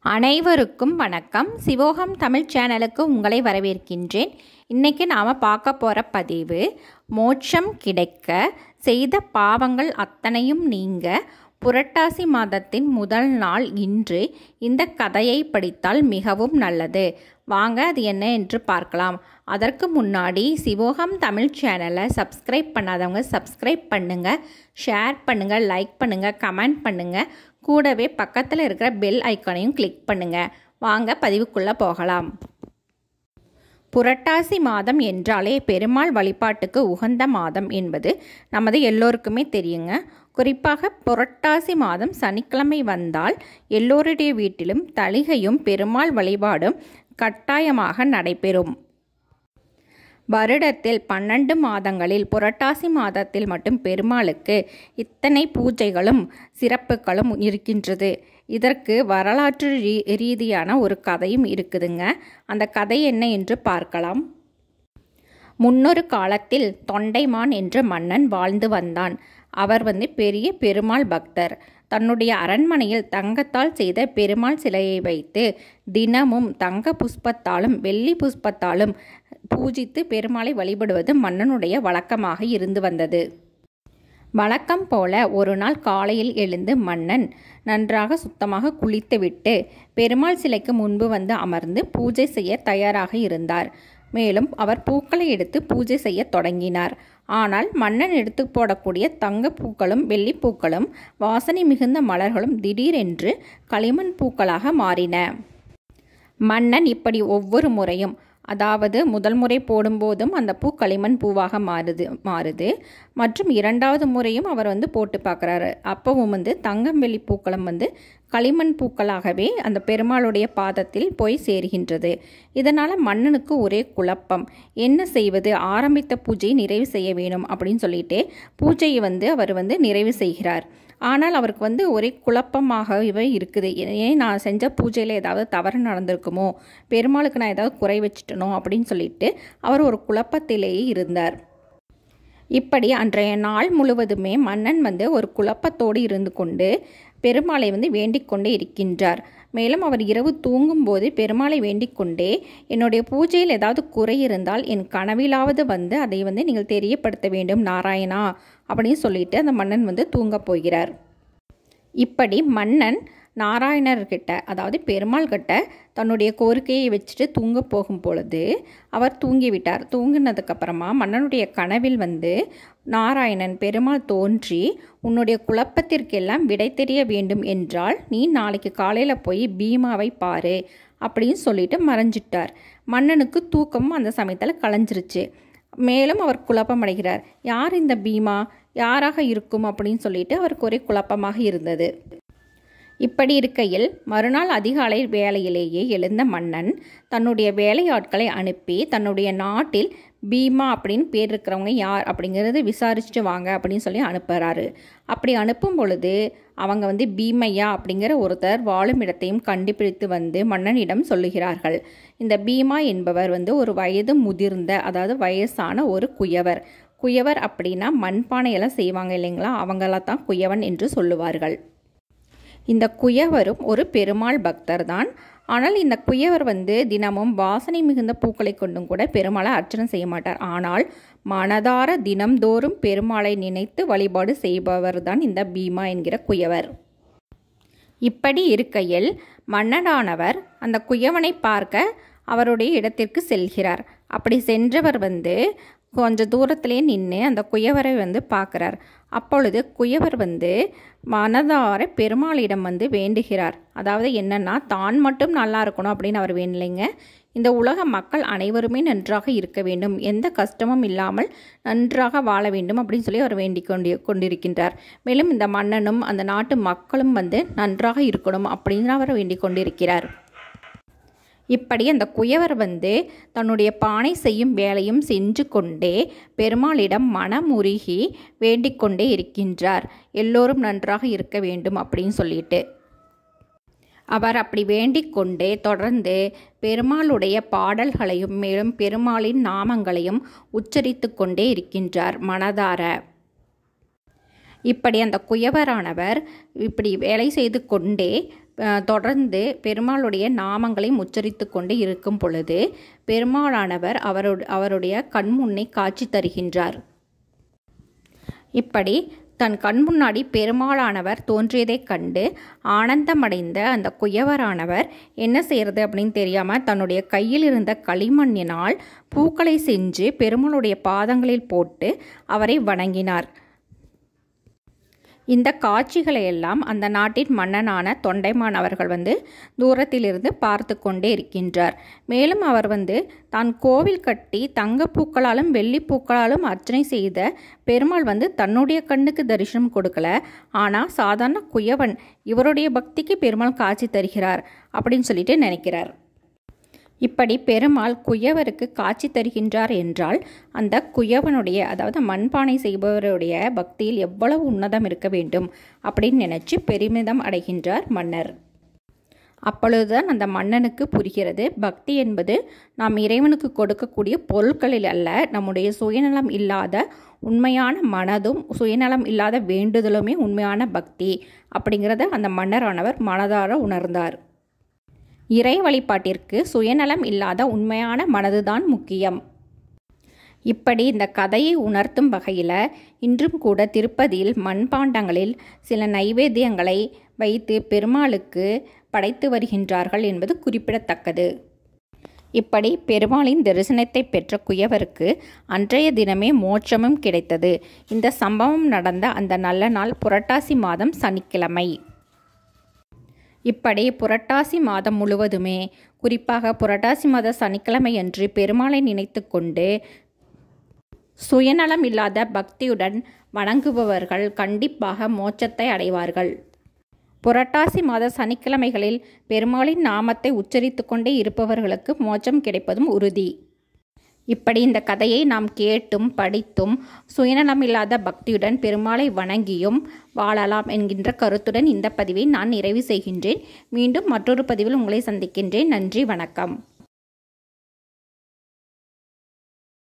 அனைவருக்கும் வணக்கம் சிவோகம் தமிழ் சேனலுக்கு உங்களை வரவேற்கின்றேன் இன்றைக்கி நாம் பார்க்க போகிற பதிவு மோட்சம் கிடைக்க செய்த பாவங்கள் அத்தனையும் நீங்க புரட்டாசி மாதத்தின் முதல் நாள் இன்று இந்த கதையை படித்தால் மிகவும் நல்லது வாங்க அது என்ன என்று பார்க்கலாம் அதற்கு முன்னாடி சிவோகம் தமிழ் சேனலை சப்ஸ்கிரைப் பண்ணாதவங்க சப்ஸ்கிரைப் பண்ணுங்கள் ஷேர் பண்ணுங்கள் லைக் பண்ணுங்கள் கமெண்ட் பண்ணுங்கள் கூடவே பக்கத்தில் இருக்கிற பெல் ஐக்கானையும் கிளிக் பண்ணுங்கள் வாங்க பதிவுக்குள்ளே போகலாம் புரட்டாசி மாதம் என்றாலே பெருமாள் வழிபாட்டுக்கு உகந்த மாதம் என்பது நமது எல்லோருக்குமே தெரியுங்க குறிப்பாக புரட்டாசி மாதம் சனிக்கிழமை வந்தால் எல்லோருடைய வீட்டிலும் தளிகையும் பெருமாள் வழிபாடும் கட்டாயமாக நடைபெறும் வருடத்தில் பன்னெண்டு மாதங்களில் புரட்டாசி மாதத்தில் மட்டும் பெருமாளுக்கு இத்தனை பூஜைகளும் சிறப்புகளும் இருக்கின்றது இதற்கு வரலாற்று ரீ ரீதியான ஒரு கதையும் இருக்குதுங்க அந்த கதை என்ன என்று பார்க்கலாம் முன்னொரு காலத்தில் தொண்டைமான் என்ற மன்னன் வாழ்ந்து வந்தான் அவர் வந்து பெரிய பெருமாள் பக்தர் தன்னுடைய அரண்மனையில் தங்கத்தால் செய்த பெருமாள் சிலையை வைத்து தினமும் தங்க புஷ்பத்தாலும் வெள்ளி புஷ்பத்தாலும் பூஜித்து பெருமாளை வழிபடுவது மன்னனுடைய வழக்கமாக இருந்து வந்தது வழக்கம் போல ஒரு நாள் காலையில் எழுந்து மன்னன் நன்றாக சுத்தமாக குளித்துவிட்டு பெருமாள் சிலைக்கு முன்பு வந்து அமர்ந்து பூஜை செய்ய தயாராக இருந்தார் மேலும் அவர் பூக்களை எடுத்து பூஜை செய்ய தொடங்கினார் ஆனால் மன்னன் எடுத்து போடக்கூடிய தங்க பூக்களும் வெள்ளி பூக்களும் வாசனை மிகுந்த மலர்களும் திடீரென்று களிமண் பூக்களாக மாறின மன்னன் இப்படி ஒவ்வொரு முறையும் அதாவது முதல் முறை போடும்போதும் அந்த பூ களிமண் பூவாக மாறுது மாறுது மற்றும் இரண்டாவது முறையும் அவர் வந்து போட்டு பார்க்குறாரு அப்பவும் வந்து தங்கம் வெள்ளி பூக்களம் வந்து களிமண் பூக்களாகவே அந்த பெருமாளுடைய பாதத்தில் போய் சேர்கின்றது இதனால் மன்னனுக்கு ஒரே குழப்பம் என்ன செய்வது ஆரம்பித்த பூஜையை நிறைவு செய்ய வேணும் அப்படின்னு சொல்லிட்டு பூஜையை வந்து அவர் வந்து நிறைவு செய்கிறார் ஆனால் அவருக்கு வந்து ஒரே குழப்பமாகவே இருக்குது ஏன் நான் செஞ்ச பூஜையில் ஏதாவது தவறு நடந்திருக்குமோ பெருமாளுக்கு நான் ஏதாவது குறை வச்சுட்டனோ அப்படின்னு சொல்லிட்டு அவர் ஒரு குழப்பத்திலேயே இருந்தார் இப்படி அன்றைய நாள் முழுவதுமே மன்னன் வந்து ஒரு குழப்பத்தோடு இருந்து கொண்டு பெருமாளை வந்து வேண்டிக் கொண்டே இருக்கின்றார் மேலும் அவர் இரவு தூங்கும்போது பெருமாளை வேண்டிக் கொண்டே என்னுடைய பூஜையில் ஏதாவது குறை இருந்தால் என் கனவிலாவது வந்து அதை வந்து நீங்கள் தெரியப்படுத்த வேண்டும் நாராயணா அப்படின்னு சொல்லிட்டு அந்த மன்னன் வந்து தூங்கப் போகிறார் இப்படி மன்னன் நாராயணர்கிட்ட அதாவது பெருமாள் கிட்ட தன்னுடைய கோரிக்கையை வச்சுட்டு தூங்க போகும் பொழுது அவர் தூங்கிவிட்டார் தூங்கினதுக்கப்புறமா மன்னனுடைய கனவில் வந்து நாராயணன் பெருமாள் தோன்றி உன்னுடைய குழப்பத்திற்கெல்லாம் விடை தெரிய வேண்டும் என்றால் நீ நாளைக்கு காலையில் போய் பீமாவை பாரு அப்படின்னு சொல்லிட்டு மறைஞ்சிட்டார் மன்னனுக்கு தூக்கமும் அந்த சமயத்தில் களைஞ்சிருச்சு மேலும் அவர் குழப்பமடைகிறார் யார் இந்த பீமா யாராக இருக்கும் அப்படின்னு சொல்லிட்டு அவருக்கு ஒரே குழப்பமாக இருந்தது இப்படி இருக்கையில் மறுநாள் அதிகாலை வேலையிலேயே எழுந்த மன்னன் தன்னுடைய வேலையாட்களை அனுப்பி தன்னுடைய நாட்டில் பீமா அப்படின்னு பேர் இருக்கிறவங்க யார் அப்படிங்கிறது விசாரிச்சுட்டு வாங்க அப்படின்னு சொல்லி அனுப்புகிறாரு அப்படி அனுப்பும் பொழுது அவங்க வந்து பீமையா அப்படிங்கிற ஒருத்தர் வாழும் இடத்தையும் கண்டுபிடித்து வந்து மன்னனிடம் சொல்லுகிறார்கள் இந்த பீமா என்பவர் வந்து ஒரு வயது முதிர்ந்த அதாவது வயசான ஒரு குயவர் குயவர் அப்படின்னா மண்பானையெல்லாம் செய்வாங்க இல்லைங்களா அவங்கள தான் குயவன் என்று சொல்லுவார்கள் இந்த குயவரும் ஒரு பெருமாள் பக்தர் தான் ஆனால் இந்த குயவர் வந்து தினமும் வாசனை மிகுந்த பூக்களை கொண்டும் கூட பெருமாளை அர்ச்சனை செய்ய மாட்டார் ஆனால் மனதார தினம்தோறும் பெருமாளை நினைத்து வழிபாடு செய்பவர் தான் இந்த பீமா என்கிற குயவர் இப்படி இருக்கையில் மன்னனானவர் அந்த குயவனை பார்க்க அவருடைய இடத்திற்கு செல்கிறார் அப்படி சென்றவர் வந்து கொஞ்சம் தூரத்திலே நின்று அந்த குயவரை வந்து பார்க்குறார் அப்பொழுது குயவர் வந்து மனதார பெருமாளிடம் வந்து வேண்டுகிறார் அதாவது என்னென்னா தான் மட்டும் நல்லா இருக்கணும் அப்படின்னு அவர் வேண்டலைங்க இந்த உலக மக்கள் அனைவருமே நன்றாக இருக்க வேண்டும் எந்த கஷ்டமும் இல்லாமல் நன்றாக வாழ வேண்டும் அப்படின்னு சொல்லி அவர் வேண்டிக் கொண்டு கொண்டிருக்கின்றார் மேலும் இந்த மன்னனும் அந்த நாட்டு மக்களும் வந்து நன்றாக இருக்கணும் அப்படின்னு அவர் வேண்டிக் கொண்டிருக்கிறார் இப்படி அந்த குயவர் வந்து தன்னுடைய பானை செய்யும் வேலையும் சென்று கொண்டே பெருமாளிடம் மனமுருகி வேண்டிக் கொண்டே இருக்கின்றார் எல்லோரும் நன்றாக இருக்க வேண்டும் அப்படின்னு சொல்லிட்டு அவர் அப்படி வேண்டிக் கொண்டே தொடர்ந்து பெருமாளுடைய பாடல்களையும் மேலும் பெருமாளின் நாமங்களையும் உச்சரித்து கொண்டே இருக்கின்றார் மனதார இப்படி அந்த குயவரானவர் இப்படி வேலை செய்து கொண்டே அஹ், தொடர்ந்து பெருமாளுடைய நாமங்களை உச்சரித்து கொண்டு இருக்கும் பொழுது பெருமாளானவர் அவருடைய அவருடைய கண்முன்னே காட்சி தருகின்றார் இப்படி தன் கண் முன்னாடி பெருமாளானவர் தோன்றியதைக் கண்டு ஆனந்தமடைந்த அந்த குயவரானவர் என்ன செய்யறது அப்படின்னு தெரியாமல் தன்னுடைய கையில் இருந்த களிமண்ணினால் பூக்களை செஞ்சு பெருமாளுடைய பாதங்களில் போட்டு அவரை வணங்கினார் இந்த காட்சிகளை எல்லாம் அந்த நாட்டின் மன்னனான தொண்டைமான் அவர்கள் வந்து தூரத்திலிருந்து பார்த்து கொண்டே இருக்கின்றார் மேலும் அவர் வந்து தான் கோவில் கட்டி தங்கப்பூக்களாலும் வெள்ளிப்பூக்களாலும் அர்ச்சனை செய்த பெருமாள் வந்து தன்னுடைய கண்ணுக்கு தரிசனம் கொடுக்கல ஆனால் சாதாரண குயவன் இவருடைய பக்திக்கு பெருமாள் காட்சி தருகிறார் அப்படின்னு சொல்லிட்டு நினைக்கிறார் இப்படி பெருமாள் குயவருக்கு காட்சி தருகின்றார் என்றால் அந்த குயவனுடைய அதாவது மண்பானை செய்பவருடைய பக்தியில் எவ்வளவு உன்னதம் இருக்க வேண்டும் அப்படின்னு நினைச்சு பெருமிதம் அடைகின்றார் மன்னர் அப்பொழுதுதான் அந்த மன்னனுக்கு புரிகிறது பக்தி என்பது நாம் இறைவனுக்கு கொடுக்கக்கூடிய பொருட்களில் அல்ல நம்முடைய சுயநலம் இல்லாத உண்மையான மனதும் சுயநலம் இல்லாத வேண்டுதலுமே உண்மையான பக்தி அப்படிங்கிறத அந்த மன்னரானவர் மனதார உணர்ந்தார் இறை வழிபாட்டிற்கு சுயநலம் இல்லாத உண்மையான மனதுதான் முக்கியம் இப்படி இந்த கதையை உணர்த்தும் வகையில் இன்றும் கூட திருப்பதியில் மண்பாண்டங்களில் சில நைவேத்தியங்களை வைத்து பெருமாளுக்கு படைத்து வருகின்றார்கள் என்பது குறிப்பிடத்தக்கது இப்படி பெருமாளின் தரிசனத்தை பெற்ற குயவருக்கு அன்றைய தினமே மோட்சமும் கிடைத்தது இந்த சம்பவம் நடந்த அந்த நல்ல நாள் புரட்டாசி மாதம் சனிக்கிழமை இப்படி புரட்டாசி மாதம் முழுவதுமே குறிப்பாக புரட்டாசி மாத சனிக்கிழமையன்று பெருமாளை நினைத்து கொண்டு சுயநலம் இல்லாத பக்தியுடன் வணங்குபவர்கள் கண்டிப்பாக மோட்சத்தை அடைவார்கள் புரட்டாசி மாத சனிக்கிழமைகளில் பெருமாளின் நாமத்தை உச்சரித்து கொண்டே இருப்பவர்களுக்கு மோட்சம் கிடைப்பதும் உறுதி இப்படி இந்த கதையை நாம் கேட்டும் படித்தும் சுயநலமில்லாத பக்தியுடன் பெருமாளை வணங்கியும் வாழலாம் என்கின்ற கருத்துடன் இந்த பதிவை நான் நிறைவு செய்கின்றேன் மீண்டும் மற்றொரு பதிவில் உங்களை சந்திக்கின்றேன் நன்றி வணக்கம்